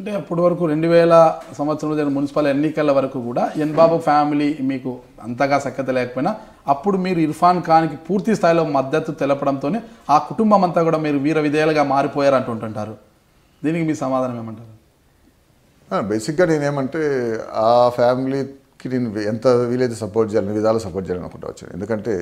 అంటే అప్పటి వరకు రెండు వేల సంవత్సరంలో జరిగిన మున్సిపల్ ఎన్నికల వరకు కూడా ఎన్ బాబు ఫ్యామిలీ మీకు అంతగా సఖ్యత లేకపోయినా అప్పుడు మీరు ఇర్ఫాన్ ఖాన్కి పూర్తి స్థాయిలో మద్దతు తెలపడంతోనే ఆ కుటుంబం అంతా కూడా మీరు వీర విధేయులుగా మారిపోయారు అంటుంటుంటారు దీనికి మీ సమాధానం ఏమంటారు బేసిక్గా నేనేమంటే ఆ ఫ్యామిలీకి నేను ఎంత వీలైతే సపోర్ట్ చేయాలని విధాలు సపోర్ట్ చేయాలని అనుకుంటా వచ్చాను ఎందుకంటే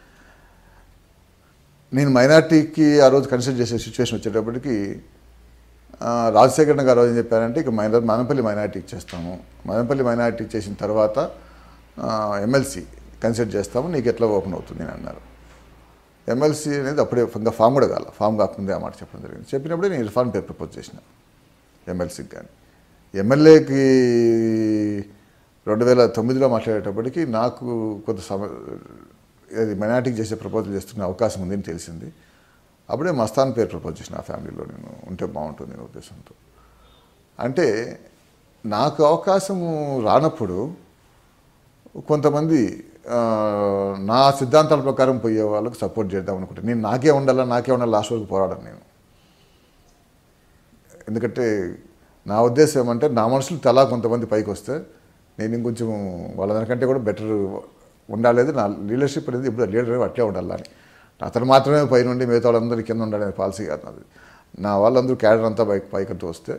నేను మైనార్టీకి ఆ రోజు కన్సిడర్ చేసే సిచ్యువేషన్ వచ్చేటప్పటికి ఆ, రాజశేఖరన్ గారు ఏం చెప్పారంటే ఇక మైనా మదనపల్లి మైనార్టీకి చేస్తాము మదనపల్లి మైనార్టీ చేసిన తర్వాత ఎమ్మెల్సీ కన్సిడర్ చేస్తాము నీకు ఎట్లా ఓపెన్ అవుతుంది అని అన్నారు ఎమ్మెల్సీ అనేది అప్పుడే ఇంకా ఫామ్ కూడా కాల ఫామ్ కాకముందే ఆ మాట చెప్పడం జరిగింది చెప్పినప్పుడే నేను ఇర్ఫాన్ పేరు ప్రపోజ్ చేసిన ఎమ్మెల్సీకి కానీ ఎమ్మెల్యేకి రెండు వేల తొమ్మిదిలో మాట్లాడేటప్పటికి నాకు కొంత సమ అది మైనార్టీకి చేసే ప్రపోజల్ చేస్తున్న అవకాశం ఉందని తెలిసింది అప్పుడే మస్తాన్ పేరు ప్రపోజ్ చేసిన ఆ ఫ్యామిలీలో నేను ఉంటే బాగుంటుంది అనే ఉద్దేశంతో అంటే నాకు అవకాశం రానప్పుడు కొంతమంది ఆ, నా సిద్ధాంతాల ప్రకారం పోయే వాళ్ళకు సపోర్ట్ చేద్దాం అనుకుంటే నేను నాకే ఉండాలా నాకే ఉండాలి లాస్ట్ వరకు పోరాడను నేను ఎందుకంటే నా ఉద్దేశం ఏమంటే నా మనుషులు తలా కొంతమంది పైకి వస్తే నేను ఇంకొంచెం వాళ్ళ దానికంటే కూడా బెటర్ ఉండాలేదు నా లీడర్షిప్ అనేది ఇప్పుడు లీడర్ అట్లే ఉండాలి అని అతను మాత్రమే పై నుండి మిగతా వాళ్ళందరూ కింద ఉండాలనే పాలసీ కాదు నాది నా వాళ్ళందరూ క్యాడర్ అంతా పైకి పైకంటూ వస్తే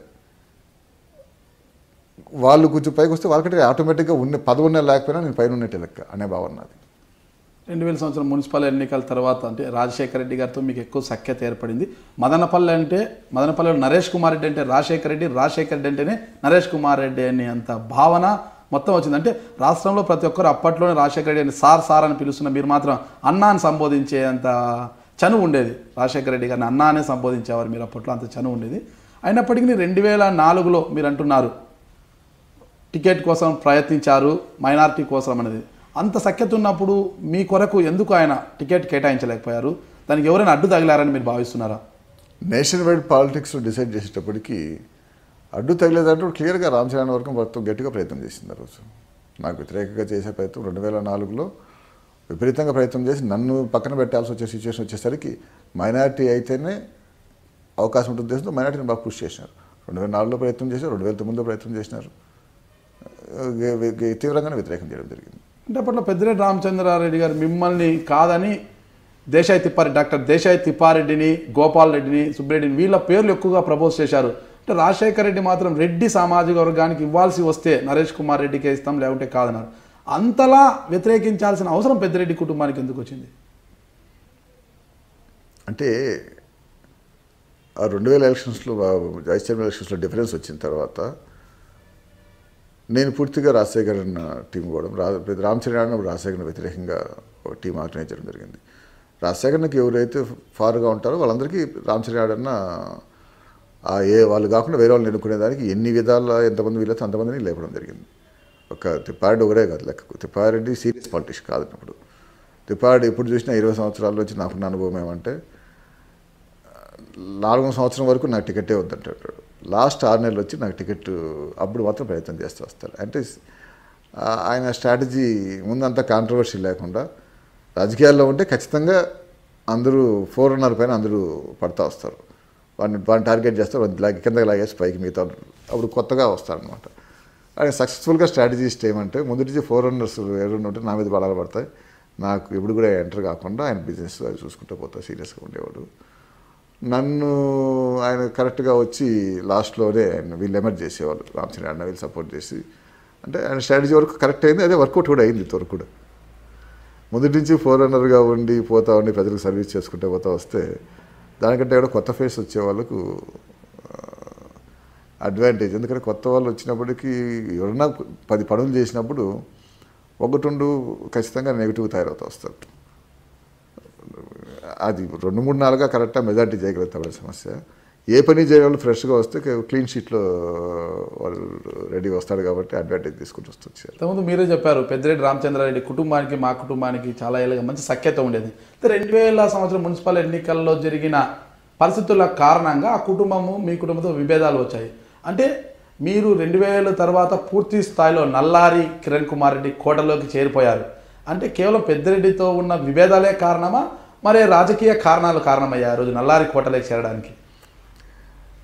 వాళ్ళు కొంచెం పైకి వస్తే వాళ్ళకంటే ఆటోమేటిక్గా ఉన్న పదవున్న లేకపోయినా నేను పైన ఉన్నట్టే లెక్క అనే భావన నాది రెండు వేల సంవత్సరం మున్సిపల్ ఎన్నికల తర్వాత అంటే రాజశేఖర రెడ్డి గారితో మీకు ఎక్కువ సఖ్యత ఏర్పడింది మదనపల్లి అంటే మదనపల్లిలో నరేష్ కుమార్ రెడ్డి అంటే రాజశేఖర రెడ్డి రాజశేఖర రెడ్డి అంటేనే నరేష్ కుమార్ రెడ్డి అని అంత భావన మొత్తం వచ్చింది అంటే రాష్ట్రంలో ప్రతి ఒక్కరు అప్పట్లోనే రాజశేఖర రెడ్డి అని సార్ సార్ అని పిలుస్తున్న మీరు మాత్రం అన్నా అని సంబోధించే అంత చనువు ఉండేది రాజశేఖర రెడ్డి గారిని అన్నా అనే సంబోధించేవారు మీరు అప్పట్లో అంత చనువు ఉండేది అయినప్పటికీ రెండు వేల నాలుగులో మీరు అంటున్నారు టికెట్ కోసం ప్రయత్నించారు మైనారిటీ కోసం అనేది అంత సఖ్యత ఉన్నప్పుడు మీ కొరకు ఎందుకు ఆయన టికెట్ కేటాయించలేకపోయారు దానికి ఎవరైనా అడ్డు తగిలారని మీరు భావిస్తున్నారా నేషన్ వైడ్ పాలిటిక్స్ డిసైడ్ చేసేటప్పటికి అడ్డు తగిలేదంటూ క్లియర్గా రామచరణ్ వర్గం మొత్తం గట్టిగా ప్రయత్నం చేసింది ఆ రోజు నాకు వ్యతిరేకంగా చేసే ప్రయత్నం రెండు వేల నాలుగులో విపరీతంగా ప్రయత్నం చేసి నన్ను పక్కన పెట్టాల్సి వచ్చే సిచ్యువేషన్ వచ్చేసరికి మైనారిటీ అయితేనే అవకాశం ఉంటుంది ఉద్దేశంతో మైనారిటీని బాగా పుష్ చేసినారు రెండు వేల నాలుగులో ప్రయత్నం చేశారు రెండు వేల తొమ్మిదిలో ప్రయత్నం చేసినారు గే- గే- తీవ్రంగానే వ్యతిరేకం చేయడం జరిగింది అంటే అప్పట్లో పెద్దిరెడ్డి రామచంద్రారెడ్డి గారు మిమ్మల్ని కాదని దేశాయి తిప్పారెడ్డి డాక్టర్ దేశాయి తిప్పారెడ్డిని గోపాల్ రెడ్డిని సుబ్బిరెడ్డిని వీళ్ళ పేర్లు ఎక్కువగా ప్రపోజ్ చేశారు అంటే రాజశేఖర రెడ్డి మాత్రం రెడ్డి సామాజిక వర్గానికి ఇవ్వాల్సి వస్తే నరేష్ కుమార్ రెడ్డికే ఇస్తాం లేకుంటే కాదన్నారు అంతలా వ్యతిరేకించాల్సిన అవసరం పెద్దిరెడ్డి కుటుంబానికి ఎందుకు వచ్చింది అంటే ఆ రెండు వేల ఎలక్షన్స్లో వైస్ చైర్మన్ ఎలక్షన్స్లో డిఫరెన్స్ వచ్చిన తర్వాత నేను పూర్తిగా రాజశేఖరన్ టీం కూడా రా రామచంద్రన్ రాజశేఖరన్ వ్యతిరేకంగా ఒక టీం ఆర్గనైజ్ చేయడం జరిగింది రాజశేఖరన్కి ఎవరైతే ఫార్గా ఉంటారో వాళ్ళందరికీ రామచంద్రన్న ఆ ఏ వాళ్ళు కాకుండా వేరే వాళ్ళని ఎన్నుకునేదానికి ఎన్ని విధాల ఎంతమంది వీళ్ళతో అంతమందిని లేపడం జరిగింది ఒక తిప్పారెడ్డి ఒకరే కాదు లెక్కకు తిప్పారెడ్డి సీరియస్ పాలిటిక్స్ కాదన్నప్పుడు తిప్పారెడ్డి ఎప్పుడు చూసినా ఇరవై సంవత్సరాల నుంచి నాకున్న అనుభవం ఏమంటే నాలుగో సంవత్సరం వరకు నాకు టికెటే వద్దంటాడు లాస్ట్ ఆరు నెలలు వచ్చి నాకు టికెట్ అప్పుడు మాత్రం ప్రయత్నం చేస్తూ వస్తారు అంటే ఆ, ఆయన స్ట్రాటజీ ముందంతా కాంట్రవర్సీ లేకుండా రాజకీయాల్లో ఉంటే ఖచ్చితంగా అందరూ ఫోర్ రన్నర్ పైన అందరూ పడతా వస్తారు వాడిని వాడిని టార్గెట్ చేస్తారు వాడిని లాగి కిందకి లాగేసి పైకి మిగతా వాళ్ళు. అప్పుడు కొత్తగా వస్తారనమాట ఆయన సక్సెస్ఫుల్గా స్ట్రాటజీస్ట్ ఏమంటే ముందు నుంచి ఫోర్ రన్నర్స్ ఎవరైనా ఉంటే నా మీద బలాలు పడతాయి నాకు ఇప్పుడు కూడా ఎంటర్ కాకుండా ఆయన బిజినెస్ అది చూసుకుంటూ పోతా సీరియస్గా ఉండేవాడు నన్ను ఆయన కరెక్ట్గా వచ్చి లాస్ట్లోనే ఆయన వీళ్ళు ఎమర్జ్ చేసేవాళ్ళు రామచంద్ర అన్న వీళ్ళు సపోర్ట్ చేసి అంటే ఆయన స్ట్రాటజీ వరకు కరెక్ట్ అయింది అదే వర్కౌట్ కూడా అయింది ఇంతవరకు కూడా మొదటి నుంచి ఫోర్ రన్నర్గా ఉండి పోతా ఉండి ప్రజలకు సర్వీస్ చేసుకుంటూ పోతా వస్తే దానికంటే కూడా కొత్త ఫేస్ వచ్చే వాళ్ళకు అడ్వాంటేజ్ ఎందుకంటే కొత్త వాళ్ళు వచ్చినప్పటికీ ఎవరన్నా పది పనులు చేసినప్పుడు ఒకటి రెండు ఖచ్చితంగా నెగిటివ్ తయారవుతూ వస్తారు అది రెండు మూడు నాలుగా కరెక్ట్గా మెజార్టీ చేయగలుగుతాడు సమస్య ఏ పని చేయగలరు ఫ్రెష్గా వస్తే క్లీన్ షీట్లో వాళ్ళు రెడీ వస్తాడు కాబట్టి అడ్వాంటేజ్ తీసుకుంటూ వస్తూ వచ్చారు ఇంతకుముందు మీరే చెప్పారు పెద్దిరెడ్డి రామచంద్రారెడ్డి కుటుంబానికి మా కుటుంబానికి చాలా ఏళ్ళగా మంచి సఖ్యత ఉండేది అయితే రెండు వేల సంవత్సరం మున్సిపల్ ఎన్నికల్లో జరిగిన పరిస్థితుల కారణంగా ఆ కుటుంబము మీ కుటుంబంతో విభేదాలు వచ్చాయి అంటే మీరు రెండు వేల తర్వాత పూర్తి స్థాయిలో నల్లారి కిరణ్ కుమార్ రెడ్డి కోటలోకి చేరిపోయారు అంటే కేవలం పెద్దిరెడ్డితో ఉన్న విభేదాలే కారణమా మరే రాజకీయ కారణాలు కారణమయ్యాయి ఆ రోజు నల్లారి కోటలోకి చేరడానికి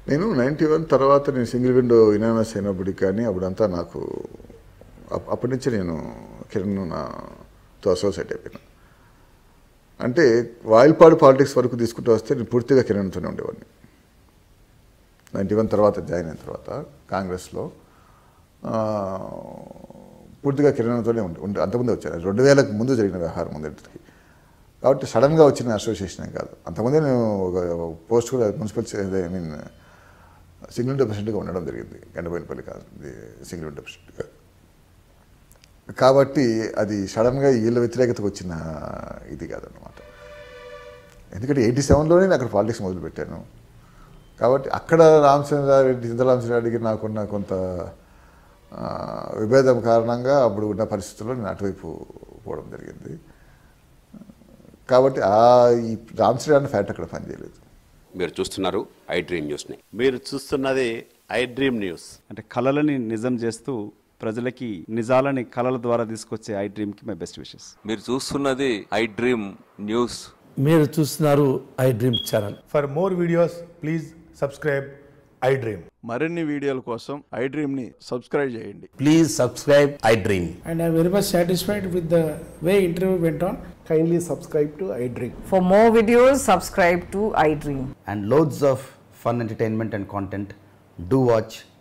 నేను నైంటీ వన్ తర్వాత నేను సింగిల్ విండో ఇనానస్ అయినప్పటికీ కానీ అప్పుడంతా నాకు అప్- అప్పటి నుంచి నేను కిరణ్ నాతో అసోసియేట్ అయిపోయాను అంటే వాయిల్పాడు పాలిటిక్స్ వరకు తీసుకుంటూ వస్తే నేను పూర్తిగా కిరణ్తోనే ఉండేవాడిని నైంటీ వన్ తర్వాత జాయిన్ అయిన తర్వాత కాంగ్రెస్లో ఆ, పూర్తిగా కిరణ్తోనే ఉండి ఉండి అంతకుముందే వచ్చాను రెండు వేలకు ముందు జరిగిన వ్యవహారం ముందటికి కాబట్టి సడన్గా వచ్చిన అసోసియేషన్ ఏం కాదు అంతకుముందే నేను ఒక పోస్ట్ కూడా municipal I mean single window ప్రెసిడెంట్గా ఉండడం జరిగింది గండబోయినపల్లి కాదు ఇది సింగిల్ విండో ప్రెసిడెంట్గా కాబట్టి అది సడన్గా వీళ్ళ వ్యతిరేకతకు వచ్చిన ఇది కాదనమాట ఎందుకంటే ఎయిటీ సెవెన్లోనే నేను అక్కడ పాలిటిక్స్ మొదలుపెట్టాను కాబట్టి అక్కడ రామచంద్రారెడ్డి ఇంద్ర రామచంద్రారెడ్డికి నాకున్న కొంత ఆ, విభేదం కారణంగా అప్పుడు ఉన్న పరిస్థితుల్లో నేను అటువైపు పోవడం జరిగింది కాబట్టి ఆ ఈ రామచంద్రారెడ్డి ఫ్యాక్ట్ అక్కడ పనిచేయలేదు మీరు చూస్తున్నారు ఐ డ్రీమ్ న్యూస్ని మీరు చూస్తున్నది ఐ డ్రీమ్ న్యూస్ అంటే కళలని నిజం చేస్తూ ప్రజలకి నిజాలని కళల ద్వారా తీసుకొచ్చే ఐ డ్రీమ్కి మై బెస్ట్ విషెస్ మీరు చూస్తున్నది ఐ డ్రీమ్ న్యూస్ మీరు చూస్తున్నారు iDream channel For more videos, please subscribe iDream. మరిన్ని వీడియోల కోసం ఐ డ్రీమ్ని సబ్స్క్రైబ్ చేయండి please subscribe iDream and I'm very much satisfied with the way interview went on. Kindly subscribe to iDream. For more videos, subscribe to iDream. and loads of fun entertainment and content, do watch